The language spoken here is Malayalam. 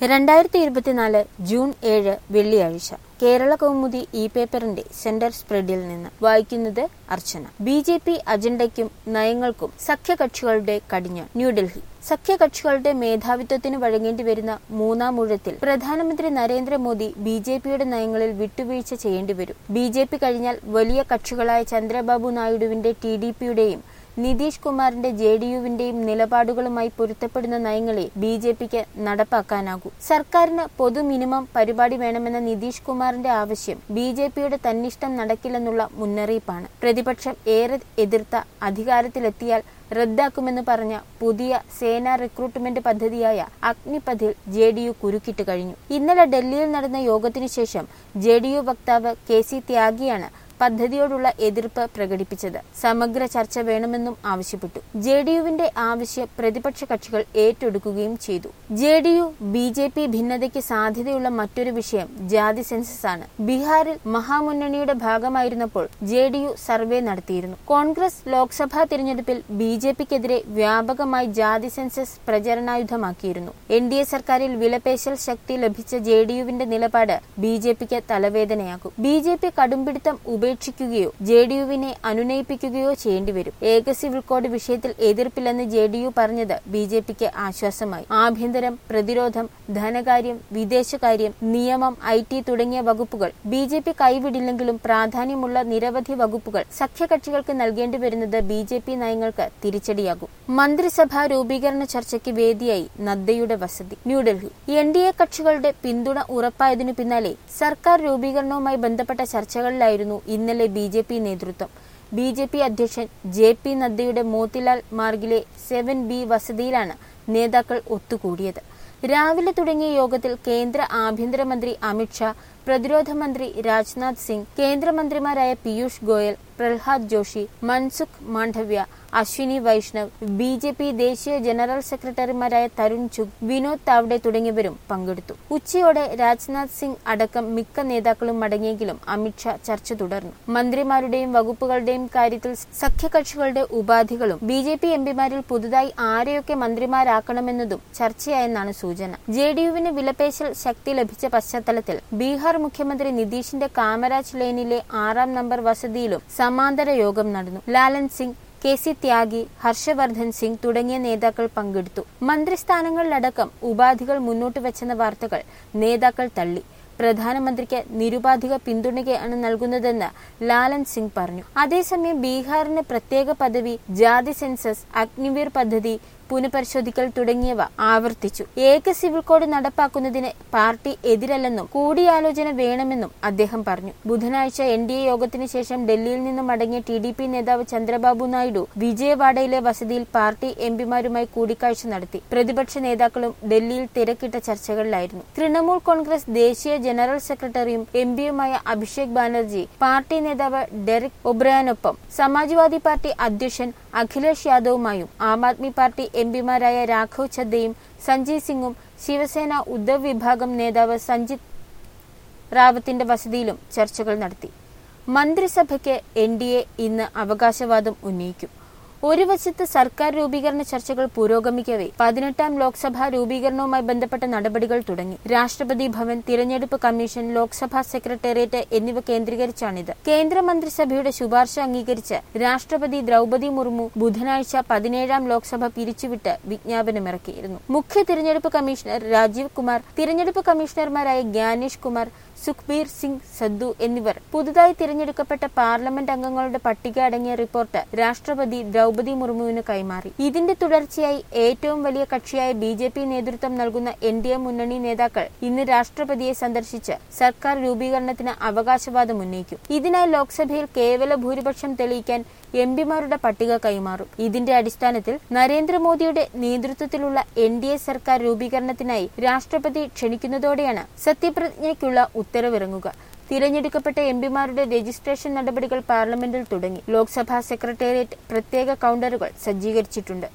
രണ്ടായിരത്തി ഇരുപത്തിനാല് ജൂൺ ഏഴ് വെള്ളിയാഴ്ച കേരള കൗമുദി ഇ പേപ്പറിന്റെ സെന്റർ സ്പ്രെഡിൽ നിന്ന് വായിക്കുന്നത് അർച്ചന ബി ജെ പി അജണ്ടയ്ക്കും നയങ്ങൾക്കും സഖ്യകക്ഷികളുടെ കടിഞ്ഞാൺ ന്യൂഡൽഹി സഖ്യകക്ഷികളുടെ മേധാവിത്വത്തിന് വഴങ്ങേണ്ടി വരുന്ന മൂന്നാം ഊഴത്തിൽ പ്രധാനമന്ത്രി നരേന്ദ്രമോദി ബി ജെ പിയുടെ നയങ്ങളിൽ വിട്ടുവീഴ്ച ചെയ്യേണ്ടി വരും ബി ജെ പി കഴിഞ്ഞാൽ വലിയ കക്ഷികളായ ചന്ദ്രബാബു നായിഡുവിന്റെ ടി ഡി പിയുടെയും നിതീഷ് കുമാറിന്റെ ജെ ഡി യുവിന്റെയും നിലപാടുകളുമായി പൊരുത്തപ്പെടുന്ന നയങ്ങളെ ബി ജെ പിക്ക് നടപ്പാക്കാനാകൂ സർക്കാരിന് പൊതു മിനിമം പരിപാടി വേണമെന്ന നിതീഷ് കുമാറിന്റെ ആവശ്യം ബി ജെ പിയുടെ തന്നിഷ്ടം നടക്കില്ലെന്നുള്ള മുന്നറിയിപ്പാണ് പ്രതിപക്ഷം ഏറെ എതിർത്ത അധികാരത്തിലെത്തിയാൽ റദ്ദാക്കുമെന്ന് പറഞ്ഞ പുതിയ സേനാ റിക്രൂട്ട്മെന്റ് പദ്ധതിയായ അഗ്നിപഥിൽ ജെ ഡി യു കുരുക്കിട്ട് കഴിഞ്ഞു ഇന്നലെ ഡൽഹിയിൽ നടന്ന യോഗത്തിനു ശേഷം ജെ ഡി യു വക്താവ് കെ സി ത്യാഗിയാണ് പദ്ധതിയോടുള്ള എതിർപ്പ് പ്രകടിപ്പിച്ചത് സമഗ്ര ചർച്ച വേണമെന്നും ആവശ്യപ്പെട്ടു ജെ ഡി യുവിന്റെ ആവശ്യം പ്രതിപക്ഷ കക്ഷികൾ ഏറ്റെടുക്കുകയും ചെയ്തു J D U B J P ഭിന്നതയ്ക്ക് സാധ്യതയുള്ള മറ്റൊരു വിഷയം ജാതി സെൻസസ് ആണ് ബീഹാറിൽ മഹാമുന്നണിയുടെ ഭാഗമായിരുന്നപ്പോൾ ജെ ഡി യു സർവേ നടത്തിയിരുന്നു കോൺഗ്രസ് ലോക്സഭാ തിരഞ്ഞെടുപ്പിൽ ബി ജെ പിക്കെതിരെ വ്യാപകമായി ജാതി സെൻസസ് പ്രചരണായുധമാക്കിയിരുന്നു എൻ ഡി എ സർക്കാരിൽ വിലപേശൽ ശക്തി ലഭിച്ച ജെ ഡി യുവിന്റെ നിലപാട് ബി ജെ പിക്ക് തലവേദനയാകും ബി ജെ പി കടുംപിടുത്തം ഉപേക്ഷിക്കുകയോ ജെ ഡി യുവിനെ അനുനയിപ്പിക്കുകയോ ചെയ്യേണ്ടി വരും ഏക സിവിൽ കോഡ് വിഷയത്തിൽ എതിർപ്പില്ലെന്ന് ജെ ഡി യു പറഞ്ഞത് ബി ജെ പിക്ക് ആശ്വാസമായി ആഭ്യന്തരം പ്രതിരോധം ധനകാര്യം വിദേശകാര്യം നിയമം ഐ ടി തുടങ്ങിയ വകുപ്പുകൾ ബി ജെ പി കൈവിടില്ലെങ്കിലും പ്രാധാന്യമുള്ള നിരവധി വകുപ്പുകൾ സഖ്യകക്ഷികൾക്ക് നൽകേണ്ടി വരുന്നത് ബി ജെ പി നയങ്ങൾക്ക് തിരിച്ചടിയാകും മന്ത്രിസഭാ രൂപീകരണ ചർച്ചയ്ക്ക് വേദിയായി നദ്ദയുടെ വസതി ന്യൂഡൽഹി എൻ ഡി എ കക്ഷികളുടെ പിന്തുണ ഉറപ്പായതിനു പിന്നാലെ സർക്കാർ രൂപീകരണവുമായി ബന്ധപ്പെട്ട ചർച്ചകളിലായിരുന്നു ഇന്നലെ ബി ജെ പി നേതൃത്വം ബി ജെ പി അധ്യക്ഷൻ ജെ പി നദ്ദയുടെ മോത്തിലാൽ മാർഗിലെ സെവൻ ബി വസതിയിലാണ് നേതാക്കൾ ഒത്തുകൂടിയത് രാവിലെ തുടങ്ങിയ യോഗത്തിൽ കേന്ദ്ര ആഭ്യന്തരമന്ത്രി അമിത്ഷാ പ്രതിരോധ മന്ത്രി രാജ്നാഥ് സിംഗ് കേന്ദ്രമന്ത്രിമാരായ Piyush Goyal Pralhad Joshi Mansukh Mandaviya Ashwini Vaishnaw B J P ദേശീയ ജനറൽ സെക്രട്ടറിമാരായ തരുൺ ചുഗ് വിനോദ് താവ്ഡെ തുടങ്ങിയവരും പങ്കെടുത്തു ഉച്ചയോടെ രാജ്നാഥ് സിംഗ് അടക്കം മിക്ക നേതാക്കളും മടങ്ങിയെങ്കിലും അമിത്ഷാ ചർച്ച തുടർന്നു മന്ത്രിമാരുടെയും വകുപ്പുകളുടെയും കാര്യത്തിൽ സഖ്യകക്ഷികളുടെ ഉപാധികളും ബി ജെ പി എംപിമാരിൽ പുതുതായി ആരെയൊക്കെ മന്ത്രിമാരാക്കണമെന്നതും ചർച്ചയായെന്നാണ് സൂചന ജെ ഡി യുവിന് വിലപേശൽ ശക്തി ലഭിച്ച പശ്ചാത്തലത്തിൽ ബീഹാർ മുഖ്യമന്ത്രി നിതീഷിന്റെ കാമരാജ് ലെയ്നിലെ ആറാം നമ്പർ വസതിയിലും സമാന്തര യോഗം നടന്നു ലാലൻ സിംഗ് കെ സി ത്യാഗി ഹർഷവർദ്ധൻ സിംഗ് തുടങ്ങിയ നേതാക്കൾ പങ്കെടുത്തു മന്ത്രിസ്ഥാനങ്ങളിലടക്കം ഉപാധികൾ മുന്നോട്ട് വെച്ചെന്ന വാർത്തകൾ നേതാക്കൾ തള്ളി പ്രധാനമന്ത്രിക്ക് നിരുപാധിക പിന്തുണയാണ് നൽകുന്നതെന്ന് ലാലൻ സിംഗ് പറഞ്ഞു അതേസമയം ബീഹാറിന് പ്രത്യേക പദവി ജാതി സെൻസസ് അഗ്നിവീർ പദ്ധതി പുനഃപരിശോധിക്കൽ തുടങ്ങിയവ ആവർത്തിച്ചു ഏക സിവിൽ കോഡ് നടപ്പാക്കുന്നതിന് പാർട്ടി എതിരല്ലെന്നും കൂടിയാലോചന വേണമെന്നും അദ്ദേഹം പറഞ്ഞു ബുധനാഴ്ച എൻ ഡി എ യോഗത്തിന് ശേഷം ഡൽഹിയിൽ നിന്നും മടങ്ങിയ ടി ഡി പി നേതാവ് ചന്ദ്രബാബു നായിഡു വിജയവാഡയിലെ വസതിയിൽ പാർട്ടി എംപിമാരുമായി കൂടിക്കാഴ്ച നടത്തി പ്രതിപക്ഷ നേതാക്കളും ഡൽഹിയിൽ തിരക്കിട്ട ചർച്ചകളിലായിരുന്നു തൃണമൂൽ കോൺഗ്രസ് ദേശീയ ജനറൽ സെക്രട്ടറിയും എംപിയുമായ അഭിഷേക് ബാനർജി പാർട്ടി നേതാവ് ഡെറിക് ഒബ്രയാനൊപ്പം സമാജ്വാദി പാർട്ടി അധ്യക്ഷൻ അഖിലേഷ് യാദവുമായും ആം ആദ്മി പാർട്ടി എംപിമാരായ രാഘവ് ഛദ്ദയും സഞ്ജയ് സിംഗും ശിവസേന ഉദ്ധവ് വിഭാഗം നേതാവ് സഞ്ജിത് റാവത്തിന്റെ വസതിയിലും ചർച്ചകൾ നടത്തി മന്ത്രിസഭയ്ക്ക് എൻ ഡി എ ഇന്ന് അവകാശവാദം ഉന്നയിക്കും ഒരു വശത്ത് സർക്കാർ രൂപീകരണ ചർച്ചകൾ പുരോഗമിക്കവേ പതിനെട്ടാം ലോക്സഭാ രൂപീകരണവുമായി ബന്ധപ്പെട്ട നടപടികൾ തുടങ്ങി രാഷ്ട്രപതി ഭവൻ തിരഞ്ഞെടുപ്പ് കമ്മീഷൻ ലോക്സഭാ സെക്രട്ടേറിയറ്റ് എന്നിവ കേന്ദ്രീകരിച്ചാണിത് കേന്ദ്രമന്ത്രിസഭയുടെ ശുപാർശ അംഗീകരിച്ച് രാഷ്ട്രപതി ദ്രൗപതി മുർമു ബുധനാഴ്ച പതിനേഴാം ലോക്സഭ പിരിച്ചുവിട്ട് വിജ്ഞാപനമിറക്കിയിരുന്നു മുഖ്യ തിരഞ്ഞെടുപ്പ് കമ്മീഷണർ രാജീവ് കുമാർ തിരഞ്ഞെടുപ്പ് കമ്മീഷണർമാരായ ഗ്യാനേഷ് കുമാർ സുഖ്ബീർ സിംഗ് സദ്ദു എന്നിവർ പുതുതായി തിരഞ്ഞെടുക്കപ്പെട്ട പാർലമെന്റ് അംഗങ്ങളുടെ പട്ടിക അടങ്ങിയ റിപ്പോർട്ട് രാഷ്ട്രപതി ദ്രൗപതി മുർമുവിന് കൈമാറി ഇതിന്റെ തുടർച്ചയായി ഏറ്റവും വലിയ കക്ഷിയായ ബി ജെ പി നേതൃത്വം നൽകുന്ന എൻ ഡി എ മുന്നണി നേതാക്കൾ ഇന്ന് രാഷ്ട്രപതിയെ സന്ദർശിച്ച് സർക്കാർ രൂപീകരണത്തിന് അവകാശവാദം ഉന്നയിക്കും ഇതിനായി ലോക്സഭയിൽ കേവല ഭൂരിപക്ഷം തെളിയിക്കാൻ എംപിമാരുടെ പട്ടിക കൈമാറും ഇതിന്റെ അടിസ്ഥാനത്തിൽ നരേന്ദ്രമോദിയുടെ നേതൃത്വത്തിലുള്ള എൻ ഡി എ സർക്കാർ രൂപീകരണത്തിനായി രാഷ്ട്രപതി ക്ഷണിക്കുന്നതോടെയാണ് സത്യപ്രതിജ്ഞയ്ക്കുള്ള ഉത്തരവിറങ്ങുക തിരഞ്ഞെടുക്കപ്പെട്ട എംപിമാരുടെ രജിസ്ട്രേഷൻ നടപടികൾ പാർലമെന്റിൽ തുടങ്ങി ലോക്സഭാ സെക്രട്ടേറിയറ്റ് പ്രത്യേക കൌണ്ടറുകൾ സജ്ജീകരിച്ചിട്ടുണ്ട്